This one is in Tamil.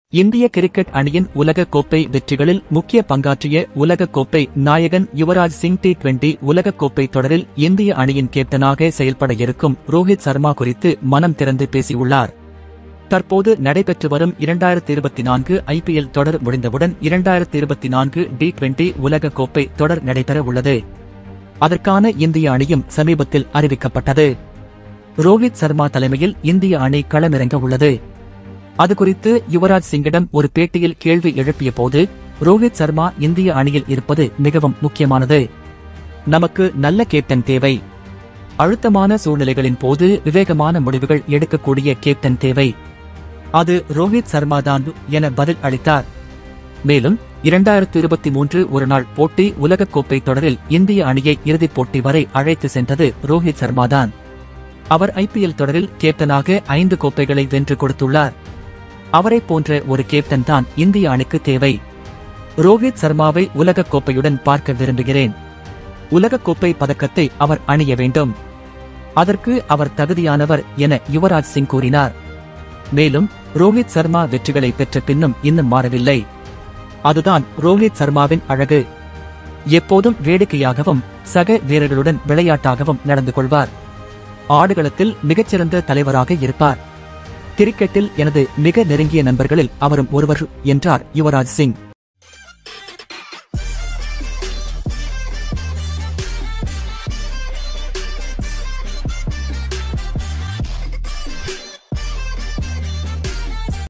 இந்திய கிரிக்கெட் அணியின் உலக கோப்பை வெற்றிகளில் முக்கிய பங்காற்றிய உலக கோப்பை நாயகன் யுவராஜ் சிங் டி டுவெண்டி உலக கோப்பை தொடரில் இந்திய அணியின் கேப்டனாக செயல்பட இருக்கும் ரோஹித் சர்மா குறித்து மனம் திறந்து பேசியுள்ளார் தற்போது நடைபெற்று வரும் இரண்டாயிரத்தி இருபத்தி நான்கு ஐபிஎல் தொடர் முடிந்தவுடன் இரண்டாயிரத்தி இருபத்தி நான்கு டி டுவெண்டி உலக கோப்பை தொடர் நடைபெற உள்ளது அதற்கான இந்திய அணியும் சமீபத்தில் அறிவிக்கப்பட்டது ரோஹித் சர்மா தலைமையில் இந்திய அணி களமிறங்க உள்ளது அது குறித்து யுவராஜ் சிங்கிடம் ஒரு பேட்டியில் கேள்வி எழுப்பிய போது ரோஹித் சர்மா இந்திய அணியில் இருப்பது மிகவும் முக்கியமானது நமக்கு நல்ல கேப்டன் தேவை அழுத்தமான சூழ்நிலைகளின் போது விவேகமான முடிவுகள் எடுக்கக்கூடிய கேப்டன் தேவை அது ரோஹித் சர்மா தான் என பதில் அளித்தார் மேலும் இரண்டாயிரத்து இருபத்தி மூன்று ஒருநாள் போட்டி உலகக்கோப்பை தொடரில் இந்திய அணியை இறுதிப் போட்டி வரை அழைத்து சென்றது ரோஹித் சர்மாதான் அவர் ஐபிஎல் தொடரில் கேப்டனாக ஐந்து கோப்பைகளை வென்று கொடுத்துள்ளார் அவரைப் போன்ற ஒரு கேப்டன் தான் இந்திய அணிக்கு தேவை ரோஹித் சர்மாவை உலகக் கோப்பையுடன் பார்க்க விரும்புகிறேன் உலகக் கோப்பை பதக்கத்தை அவர் அணிய வேண்டும் அதற்கு அவர் தகுதியானவர் என யுவராஜ் சிங் கூறினார் மேலும் ரோஹித் சர்மா வெற்றிகளை பெற்ற பின்னும் இன்னும் மாறவில்லை அதுதான் ரோஹித் சர்மாவின் அழகு எப்போதும் வேடிக்கையாகவும் சக வீரர்களுடன் விளையாட்டாகவும் நடந்து கொள்வார் ஆடுகளத்தில் மிகச்சிறந்த தலைவராக இருப்பார் கிரிக்கெட்டில் எனது மிக நெருங்கிய நண்பர்களில் அவரும் ஒருவர் என்றார் யுவராஜ் சிங்